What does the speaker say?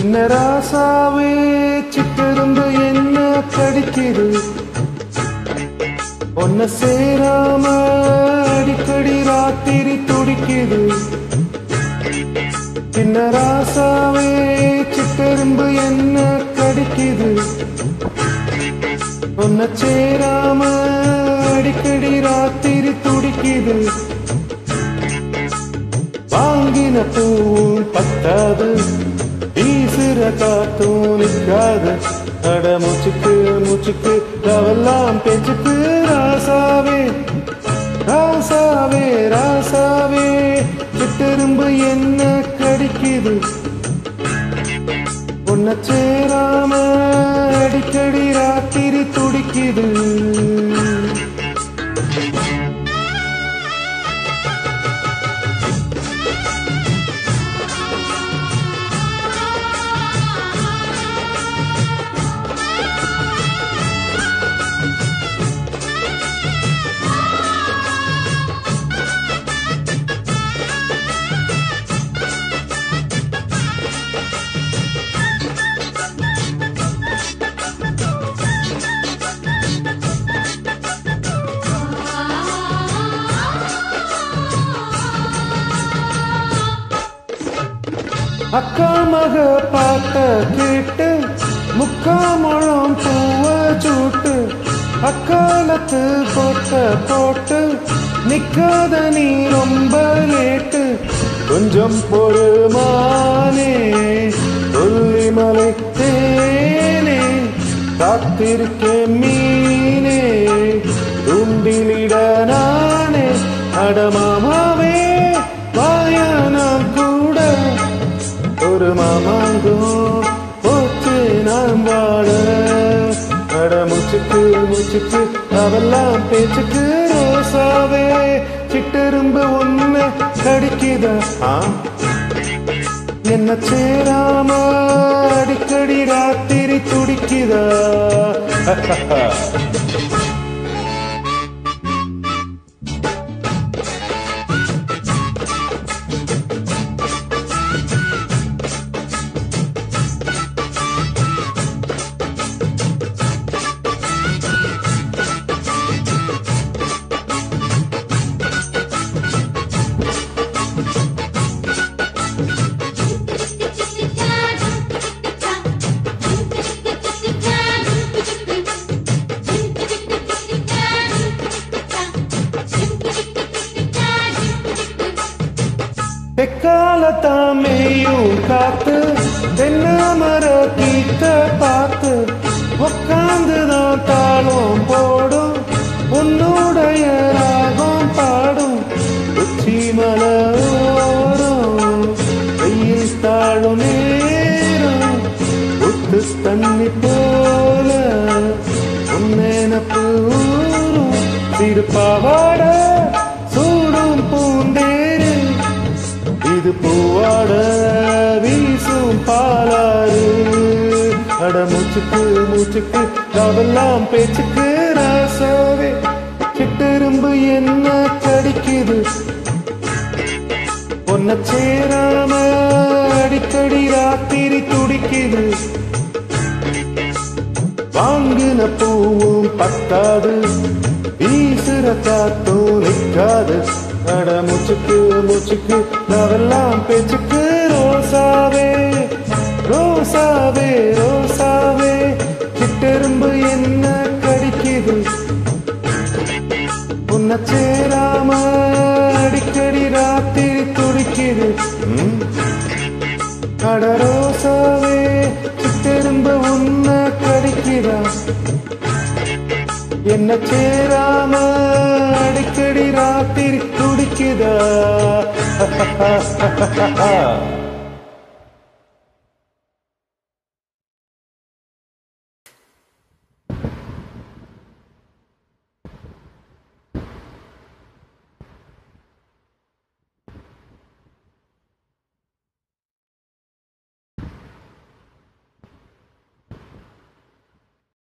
சின்ன ராசாவே சிட்டெரும்பு என்ன கடிக்குது ஒன்ன சேராம அடிக்கடி ராத்திரி துடிக்குது சின்ன ராசாவே சிட்டெரும்பு என்ன கடிக்குது ஒன்ன சேராம அடிக்கடி ராத்திரி துடிக்குது வாங்கின பூவும் பத்தாது வீசுற காத்தும் நிற்காது அட மூச்சுக்கு மூச்சுக்கு தவெல்லாம் பேச்சுக்கு ராசாவே ராசாவே ராசாவே சிட்டெரும்பு என்ன கடிக்குது உன்னை சேராம அடிக்கடி ராத்திரி துடிக்குது அக்கா மக பார்த்த கேட்டு முக்கா முழம் பூவ சூட்டு அக்காலத்து போட்ட போட்டு நிக்காத நீ ரொம்ப லேட்டு கொஞ்சம் பொறுமானே கொல்லிமலை தேனே காத்திருக்கேன் மீனே துண்டிலிட நானே அடமாமாவே வாயானால் கூட ஒரு மாமாங்கும் போச்சு நான் வாழ அட மூச்சுக்கு மூச்சுக்கு அவெல்லாம் பேச்சுக்கு ரோசாவே சிட்டெரும்பு ஒண்ணு கடிக்குதா ஆ? என்ன சேராம அடிக்கடி ராத்திரி துடிக்குதா தெக்கால தாமேயும் காத்து தென்னாமர கீத்த பார்த்து உக்காந்துதான் தாளம் போடும் உன்னுடைய ராகம் பாடும் உச்சி மலோரம் வெயில் தாழும் நேரம் உத்து தண்ணி போல உன்னெனப்பு ஊரும் திருப்பாவாட சூடும் பூந்தேரு இது பூவாட வீசும் பாலாறு அட மூச்சுக்கு மூச்சுக்கு காவெல்லாம் பேச்சுக்கு ராசாவே சிட்டெரும்பு என்ன கடிக்குது ஒன்ன சேராம அடிக்கடி ராத்திரி துடிக்குது வாங்கின பூவும் பத்தாது வீசுற காத்தும் நிற்காது அட மூச்சுக்கு மூச்சுக்கு நாவெல்லாம் பேச்சுக்கு ரோசாவே ரோசாவே ரோசாவே சிட்டெரும்பு என்ன கடிக்குது உன்னை சேராம அடிக்கடி ராத்திரி துடிக்குது ம். அட ரோசாவே சிட்டெரும்பு உன்னை கடிக்கிறா என்ன சேராம அடிக்கடி ராத்திரி துடிக்குதா